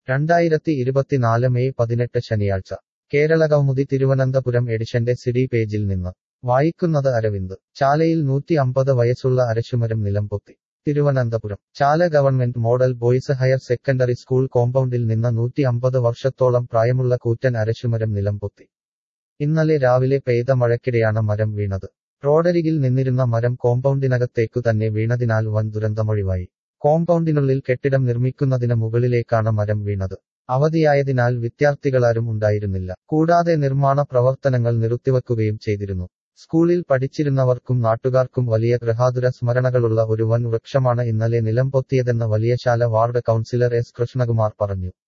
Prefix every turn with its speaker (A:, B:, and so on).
A: രണ്ടായിരത്തി ഇരുപത്തിനാല് മെയ് പതിനെട്ട് ശനിയാഴ്ച കേരള കൗമുദി തിരുവനന്തപുരം എഡിഷന്റെ സിഡി പേജിൽ നിന്ന് വായിക്കുന്നത് അരവിന്ദ് ചാലയിൽ നൂറ്റി അമ്പത് വയസ്സുള്ള അരശുമരം നിലംപൊത്തി Thiruvananthapuram Chala government model boys higher secondary school കോമ്പൗണ്ടിൽ നിന്ന് നൂറ്റി അമ്പത് വർഷത്തോളം പ്രായമുള്ള കൂറ്റൻ അരശുമരം നിലംപൊത്തി ഇന്നലെ രാവിലെ പെയ്ത മഴയ്ക്കിടെയാണ് മരം വീണത് റോഡരികിൽ നിന്നിരുന്ന മരം കോമ്പൗണ്ടിനകത്തേക്കു തന്നെ വീണതിനാൽ വൻ ദുരന്തമൊഴിവായി കോമ്പൗണ്ടിനുള്ളിൽ കെട്ടിടം നിർമ്മിക്കുന്നതിന് മുകളിലേക്കാണ് മരം വീണത് അവധിയായതിനാൽ വിദ്യാർത്ഥികളാരും ഉണ്ടായിരുന്നില്ല കൂടാതെ നിർമ്മാണ പ്രവർത്തനങ്ങൾ നിർത്തിവെക്കുകയും ചെയ്തിരുന്നു സ്കൂളിൽ പഠിച്ചിരുന്നവർക്കും നാട്ടുകാർക്കും വലിയ ഗൃഹാതുര സ്മരണകളുള്ള ഒരു വൻ വൃക്ഷമാണ് ഇന്നലെ നിലംപൊത്തിയതെന്ന് Valiyasala ward councillor S Krishnakumar പറഞ്ഞു